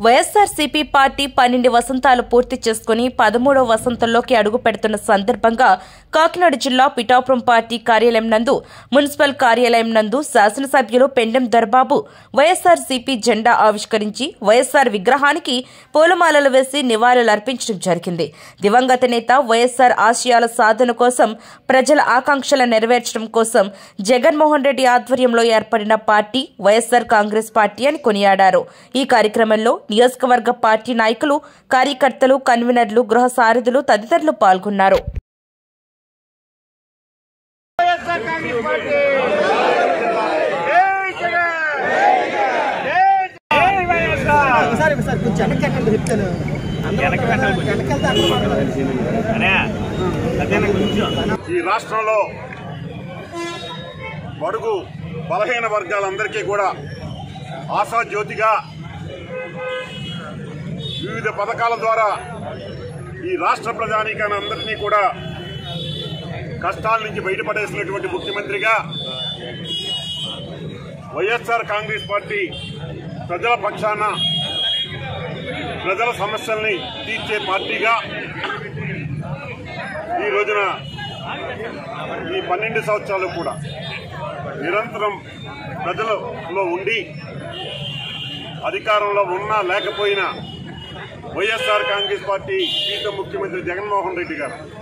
YSRCP party పన్నెండు వసంతాలు పూర్తి చేసుకుని పదమూడవ వసంతంలోకి అడుగు పెడుతున్న సందర్భంగా కాకినాడ జిల్లా పిఠాపురం పార్టీ కార్యాలయం నందు మున్సిపల్ కార్యాలయం నందు శాసనసభ్యులు పెండెం దర్బాబు వైఎస్ఆర్సీపీ జెండా ఆవిష్కరించి వైఎస్ఆర్ విగ్రహానికి పూలమాలలు వేసి నివాళులర్పించడం జరిగింది దివంగత నేత వైఎస్ఆర్ ఆశయాల సాధన కోసం ప్రజల ఆకాంక్షల నెరవేర్చడం కోసం జగన్మోహన్ రెడ్డి ఆధ్వర్యంలో ఏర్పడిన పార్టీ వైఎస్ఆర్ కాంగ్రెస్ పార్టీ అని కొనియాడారు ఈ కార్యక్రమంలో నియోజకవర్గ పార్టీ నాయకులు కార్యకర్తలు కన్వీనర్లు గృహ సారథులు తదితరులు పాల్గొన్నారు వైఎస్ఆర్ కాంగ్రెస్ పార్టీ జై జగన్ జై వైఎస్ఆర్ ఒకసారి ఒకసారి కొంచెం వెనక్కి ఎక్కండి చెప్తాను అందరూ వెనక్కి వెళ్తే అందరూ ఈ రాష్ట్రంలో బడుగు బలహీన వర్గాలందరికీ కూడా ఆశాజ్యోతిగా వివిధ పథకాల ద్వారా ఈ రాష్ట్ర ప్రజానీకాన్ని అందరినీ కూడా కష్టాల నుంచి బయటపడేసినటువంటి ముఖ్యమంత్రిగా వైఎస్ఆర్ కాంగ్రెస్ పార్టీ ప్రజల పక్షాన ప్రజల సమస్యల్ని తీర్చే పార్టీగా ఈ రోజున ఈ పన్నెండు సంవత్సరాలు కూడా నిరంతరం ప్రజలలో ఉండి అధికారంలో ఉన్నా లేకపోయినా వైఎస్ఆర్ కాంగ్రెస్ పార్టీ సీత ముఖ్యమంత్రి జగన్మోహన్ రెడ్డి గారు